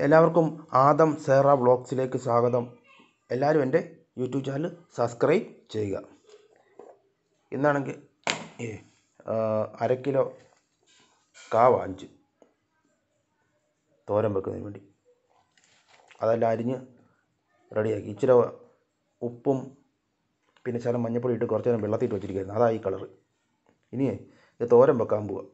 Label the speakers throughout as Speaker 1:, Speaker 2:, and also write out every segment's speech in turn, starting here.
Speaker 1: എല്ലാവർക്കും ആദം സേറ വ്ളോഗ്സിലേക്ക് സ്വാഗതം എല്ലാവരും എൻ്റെ യൂട്യൂബ് ചാനൽ സബ്സ്ക്രൈബ് ചെയ്യുക ഇന്നാണെങ്കിൽ ഏ ആ, അര കിലോ കാവ അഞ്ച് തോരൻ വെക്കുന്നതിന് വേണ്ടി അതെല്ലാം അരിഞ്ഞ് റെഡിയാക്കി ഇച്ചിരി ഉപ്പും പിന്നെ ശകലം മഞ്ഞപ്പൊടി ഇട്ട് കുറച്ച് നേരം വെള്ളത്തിയിട്ട് വെച്ചിരിക്കുന്നത് അതാ ഈ കളറ് ഇനിയേ ഇത് തോരൻ വെക്കാൻ പോവുക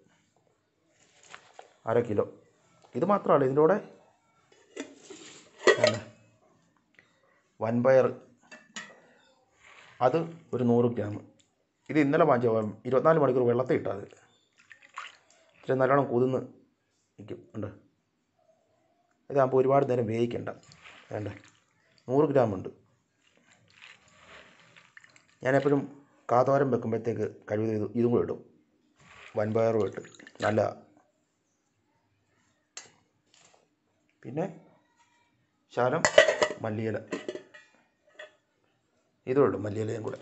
Speaker 1: അര കിലോ ഇത് മാത്രമല്ല ഇതിൻ്റെ കൂടെ വേണ്ട. വൻപയർ അത് ഒരു നൂറ് ഗ്രാം ഇത് ഇന്നലെ വാങ്ങിച്ച ഇരുപത്തിനാല് മണിക്കൂർ വെള്ളത്തിൽ ഇട്ടാൽ അത് ഇച്ചിരി നല്ലോണം കുതിർന്ന് നിൽക്കും ഉണ്ട് ഇതാകുമ്പോൾ ഒരുപാട് നേരം വേവിക്കണ്ട വേണ്ട നൂറ് ഗ്രാം ഉണ്ട് ഞാനെപ്പോഴും കാതോരം വെക്കുമ്പോഴത്തേക്ക് കഴിവ് ഇത് ഇതും കൂടെ ഇടും വൻപയറും ഇട്ട് നല്ല പിന്നെ ശാലം മല്ലിയില ഇതും ഇടും മല്ലിയിലയും കൂടെ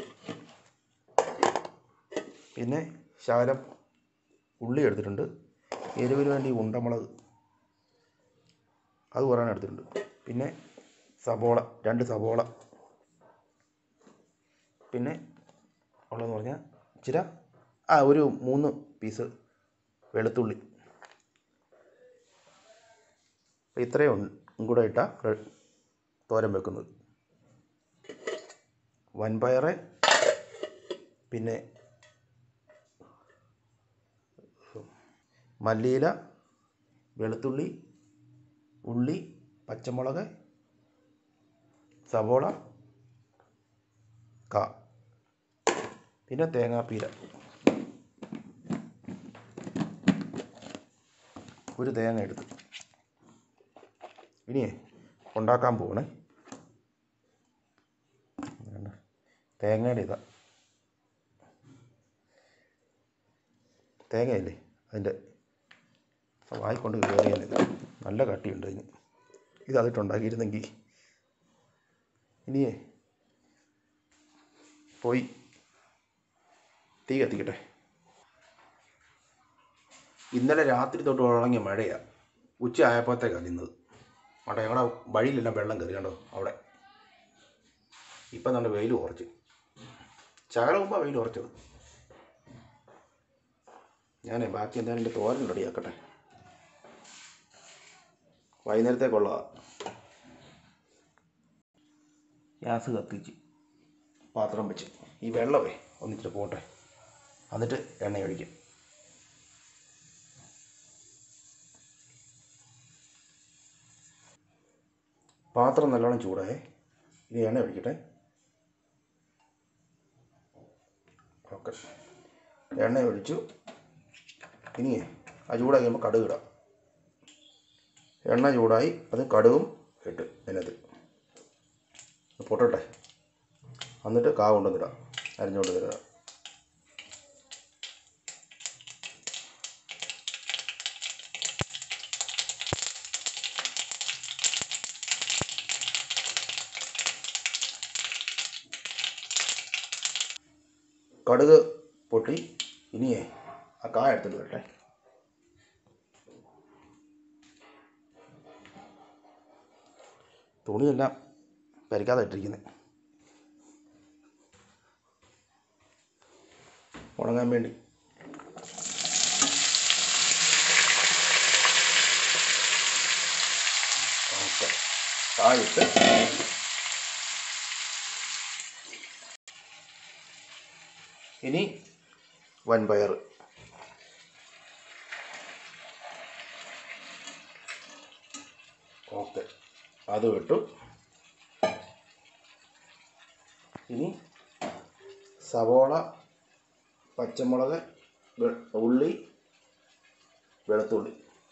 Speaker 1: പിന്നെ ശാലം ഉള്ളി എടുത്തിട്ടുണ്ട് എരിവിന് വേണ്ടി ഉണ്ടമുളക് അത് കുറേ എടുത്തിട്ടുണ്ട് പിന്നെ സബോള രണ്ട് സബോള പിന്നെ ഉള്ളതെന്ന് പറഞ്ഞാൽ ഇച്ചിര ആ ഒരു മൂന്ന് പീസ് വെളുത്തുള്ളി അപ്പോൾ ഇത്രയും ഉണ്ട് കൂടെ ഇട്ടാൽ തോരൻ വെക്കുന്നത് വൻപയറ് പിന്നെ മല്ലിയില വെളുത്തുള്ളി ഉള്ളി പച്ചമുളക് സവോള കാ പിന്നെ തേങ്ങാപ്പീര ഒരു തേങ്ങ എടുത്ത് ഇനിയേ ഉണ്ടാക്കാൻ പോകണേ വേണ്ട. തേങ്ങയുടെ ഇതാ തേങ്ങയല്ലേ അതിൻ്റെ വായിക്കൊണ്ട് കയറിയാലിത് നല്ല കട്ടിയുണ്ട് അതിന് ഇത് അതിട്ടുണ്ടാക്കിയിരുന്നെങ്കിൽ ഇനിയേ പോയി തീ കത്തിക്കട്ടെ ഇന്നലെ രാത്രി തൊട്ട് തുടങ്ങിയ മഴയാണ് ഉച്ച ആയപ്പോഴത്തേക്കാണ് നിന്നത് അവിടെ ഞങ്ങളുടെ വഴിയിലെല്ലാം വെള്ളം കയറി കണ്ടോ അവിടെ ഇപ്പം നല്ല വെയിൽ കുറച്ച് ശകലം മുമ്പാണ് വെയിൽ കുറച്ചത് ഞാനേ ബാക്കി എന്തായാലും എൻ്റെ തോരൻ റെഡിയാക്കട്ടെ വൈകുന്നേരത്തേക്കുള്ള ഗ്യാസ് കത്തിച്ച് പാത്രം വെച്ച് ഈ വെള്ളമേ ഒന്നിച്ചിട്ട് പോട്ടെ എന്നിട്ട് എണ്ണ ഒഴിക്കാം പാത്രം നല്ലോണം ചൂടായേ ഇനി എണ്ണ ഒഴിക്കട്ടെ ഓക്കെ എണ്ണ ഒഴിച്ചു ഇനിയേ ആ ചൂടായി കഴിയുമ്പോൾ കടുക് ഇടാം എണ്ണ ചൂടായി അത് കടുകും ഇട്ട് അതിനകത്ത് പൊട്ടട്ടെ എന്നിട്ട് കാ കൊണ്ടുവന്നിടാം അരിഞ്ഞുകൊണ്ട് തരാം കടുക് പൊട്ടി ഇനിയേ ആ കായ എടുത്തിട്ട് വരട്ടെ തുണിയെല്ലാം പരിക്കാതെ ഇട്ടിരിക്കുന്നത് ഉണങ്ങാൻ വേണ്ടി ഓക്കെ കായിട്ട് ഇനി വൻപയർ ഓക്കെ അത് വിട്ടു ഇനി സവോള പച്ചമുളക് വെ- ഉള്ളി വെളുത്തുള്ളി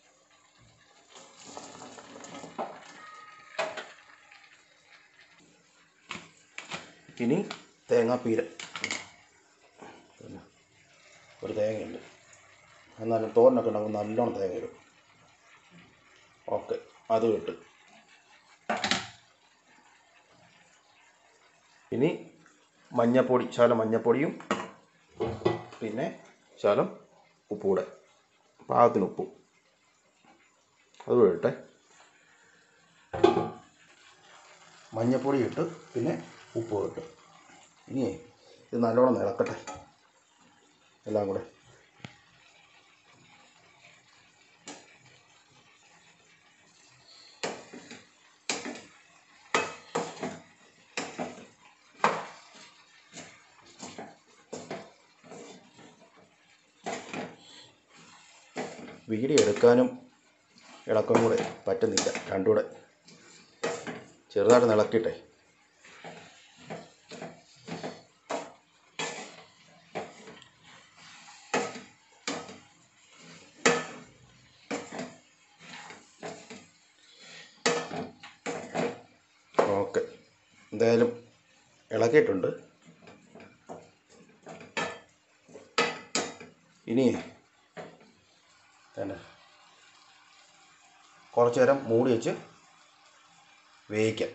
Speaker 1: ഇനി തേങ്ങാപ്പീര പിന്നെ ഒരു തേങ്ങയുണ്ട് എന്നാലും തോരനൊക്കെ ഉണ്ടാകുമ്പോൾ നല്ലോണം തേങ്ങ ഇടും ഓക്കെ അത് ഇട്ട് ഇനി മഞ്ഞപ്പൊടി ശകലം മഞ്ഞപ്പൊടിയും പിന്നെ ശകലം ഉപ്പൂടെ പാകത്തിന് ഉപ്പും അത് ഇടട്ടെ മഞ്ഞൾപ്പൊടി ഇട്ട് പിന്നെ ഉപ്പ് ഇട്ട് ഇനിയേ ഇത് നല്ലോണം ഇളക്കട്ടെ എല്ലാം കൂടെ വീഡിയോ എടുക്കാനും ഇളക്കം കൂടെ പറ്റുന്നില്ല രണ്ടും കൂടെ ചെറുതായിട്ട് ഇളക്കിട്ടെ ഓക്കെ എന്തായാലും ഇളക്കിയിട്ടുണ്ട് ഇനി തന്നെ കുറച്ച് നേരം മൂടി വെച്ച് വേവിക്കാം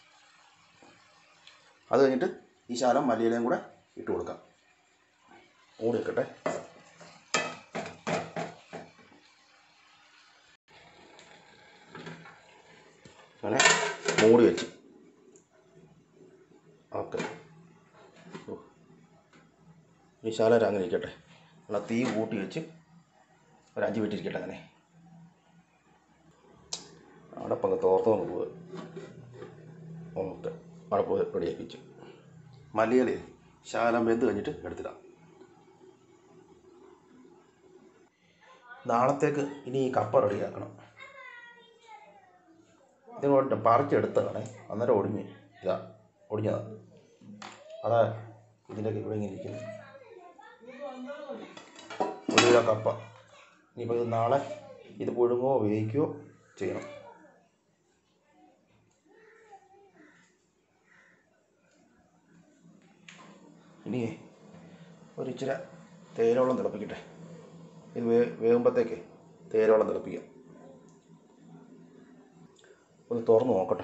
Speaker 1: അത് കഴിഞ്ഞിട്ട് ഈ ശാലം മല്ലിയിലയും കൂടെ ഇട്ട് കൊടുക്കാം മൂടി വെക്കട്ടെ അങ്ങനെ മൂടി വെച്ച് ഓക്കെ ഈ ശാല അങ്ങനെ ഇരിക്കട്ടെ എന്നാൽ തീ കൂട്ടി വെച്ച് ഒരു അഞ്ച് മിനിറ്റ് ഇരിക്കട്ടെ അങ്ങനെ അടപ്പങ്ങ് തോർത്ത് നമുക്ക് പോയി ഓക്കെ അടപ്പ് റെഡിയാക്കി വെച്ചു മല്ലിയില ശാലം വെന്ത് കഴിഞ്ഞിട്ട് എടുത്തിടാം നാളത്തേക്ക് ഇനി ഈ കപ്പ റെഡിയാക്കണം ഇതിങ്ങോട്ട് പറിച്ചെടുത്തതാണേ അന്നേരം ഒടിഞ്ഞ് ഇതാ ഒടിഞ്ഞതാ അതാ ഇതിൻ്റെയൊക്കെ ഇവിടെ ഇങ്ങനെ ഇരിക്കുന്നത് ഒരു കിലോ കപ്പ ഇനിയിപ്പോൾ ഇത് നാളെ ഇത് പുഴുങ്ങോ വേവിക്കുകയോ ചെയ്യണം ഇനി ഒരു ഇച്ചിരി തേയിലവെള്ളം തിളപ്പിക്കട്ടെ ഇത് വേ വേകുമ്പോഴത്തേക്ക് തേയിലവെള്ളം തിളപ്പിക്കാം ഒന്ന് തുറന്ന് നോക്കട്ടെ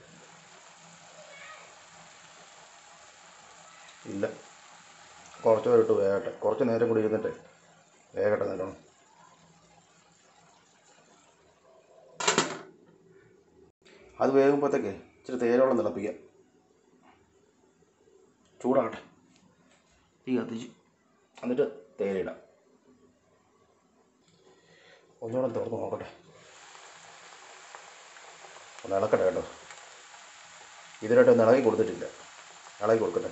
Speaker 1: ഇല്ല കുറച്ച് നേരം ഇട്ട് വേകട്ടെ കുറച്ച് നേരം കൂടി ഇരുന്നിട്ട് വേകട്ടെ നല്ലോണം അത് വേകുമ്പോഴത്തേക്ക് ഇച്ചിരി തേയിലവെള്ളം തിളപ്പിക്കാം ചൂടാകട്ടെ തീ കത്തിച്ച് എന്നിട്ട് തേയില ഇടാം ഒന്നുകൂടെ തുറന്ന് നോക്കട്ടെ ഒന്ന് ഇളക്കട്ടെ കേട്ടോ ഇതിനായിട്ട് ഒന്ന് ഇളകി കൊടുത്തിട്ടില്ല ഇളകി കൊടുക്കട്ടെ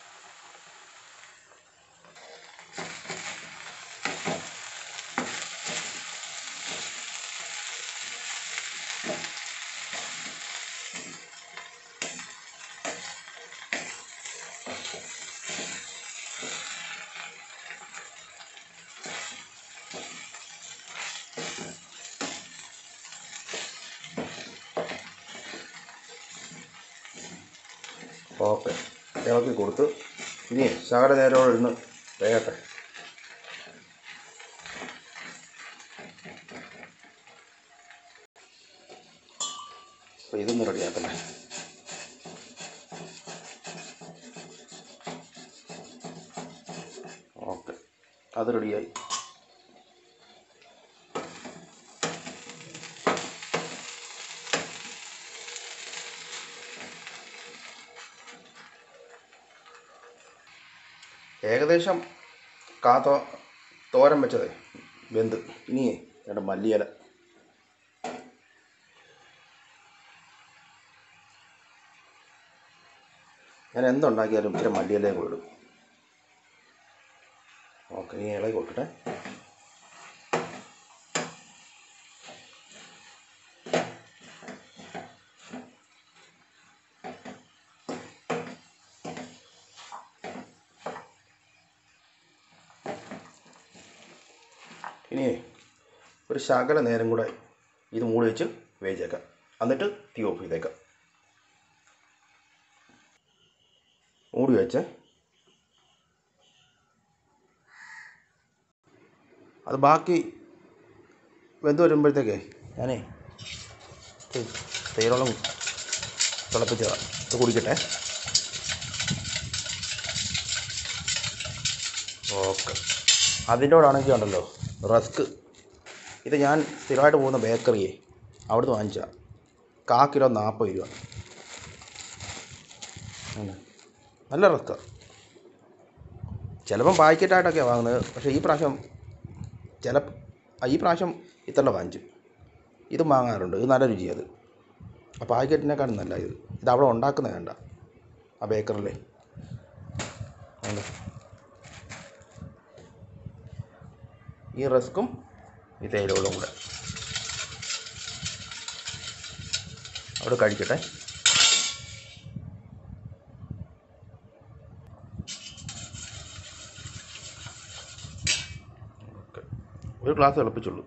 Speaker 1: ഓക്കെ ഇളക്കി കൊടുത്ത് ഇനി ശകല നേരോടെ ഇരുന്ന് വേകട്ടെ അപ്പോൾ ഇതൊന്ന് റെഡിയാക്കണ്ടേ ഓക്കെ അത് റെഡിയായി ഏകദേശം കാത്തോ തോരൻ വെച്ചത് വെന്ത് ഇനിയേ രണ്ട് മല്ലിയില ഞാൻ എന്തുണ്ടാക്കിയാലും ഇച്ചിരി മല്ലിയിലയും കൂടെ ഇടും ഓക്കെ ഇനി ഇളകി കൊടുക്കട്ടെ ഇനി ഒരു ശകല നേരം കൂടെ ഇത് മൂടി വെച്ച് വേവിച്ചേക്കാം എന്നിട്ട് തീ ഓഫ് ചെയ്തേക്കാം മൂടി വെച്ച് അത് ബാക്കി വെന്ത് വരുമ്പോഴത്തേക്കേ ഞാനേ ഏയ് തേയിലോളം തിളപ്പിച്ചതാണ് ഇത് കുടിക്കട്ടെ ഓക്കെ അതിൻ്റെ കൂടാണെങ്കിൽ ഉണ്ടല്ലോ റസ്ക് ഇത് ഞാൻ സ്ഥിരമായിട്ട് പോകുന്ന ബേക്കറിയെ അവിടുന്ന് വാങ്ങിച്ച കാ കിലോ നാൽപ്പത് രൂപ ആണ്. നല്ല റസ്ക്കാണ് ചിലപ്പം പാക്കറ്റായിട്ടൊക്കെയാണ് വാങ്ങുന്നത് പക്ഷേ ഈ പ്രാവശ്യം ചില ഈ പ്രാവശ്യം ഇത്ര വാങ്ങിച്ചു ഇത് വാങ്ങാറുണ്ട് ഇത് നല്ല രുചിയത് ആ പാക്കറ്റിനെക്കാളും നല്ല ഇത് ഇത് അവിടെ ഉണ്ടാക്കുന്നത് വേണ്ട ആ ബേക്കറിലെ ഉണ്ട്. ഈ റസ്ക്കും ഈ തേയിലകളും കൂടെ അവിടെ കഴിക്കട്ടെ ഓക്കെ ഒരു ഗ്ലാസ് തിളപ്പിച്ചുള്ളൂ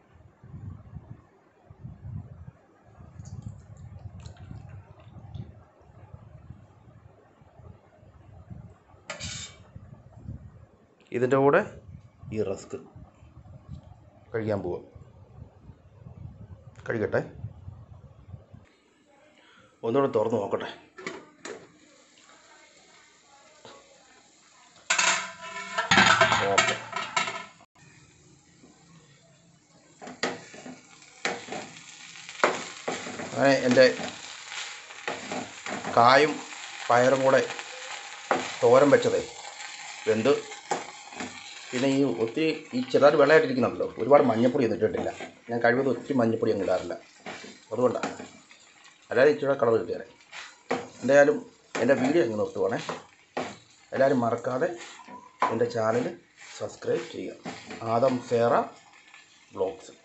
Speaker 1: ഇതിൻ്റെ കൂടെ ഈ റസ്ക് കഴിക്കാൻ പോവാം കഴിക്കട്ടെ ഒന്നുകൂടെ തുറന്ന് നോക്കട്ടെ ഓക്കെ അങ്ങനെ എൻ്റെ കായും പയറും കൂടെ തോരൻ വെച്ചതേ വെന്ത് പിന്നെ ഈ ഒത്തിരി ഈ ചെറുതായിട്ട് വെള്ളമായിട്ടിരിക്കുന്നുണ്ടല്ലോ ഒരുപാട് മഞ്ഞപ്പൊടി ഒന്നും ഇട്ടിട്ടില്ല ഞാൻ കഴിവതും ഒത്തിരി മഞ്ഞപ്പൊടി ഒന്നും ഇടാറില്ല അതുകൊണ്ടാണ് അല്ലാതെ ഇച്ചിരി കളർ കിട്ടിയാലേ എന്തായാലും എൻ്റെ വീഡിയോ അങ്ങ് നിർത്തുവാണേ എല്ലാവരും മറക്കാതെ എൻ്റെ ചാനൽ സബ്സ്ക്രൈബ് ചെയ്യുക ആദം സേറ ബ്ലോഗ്സ്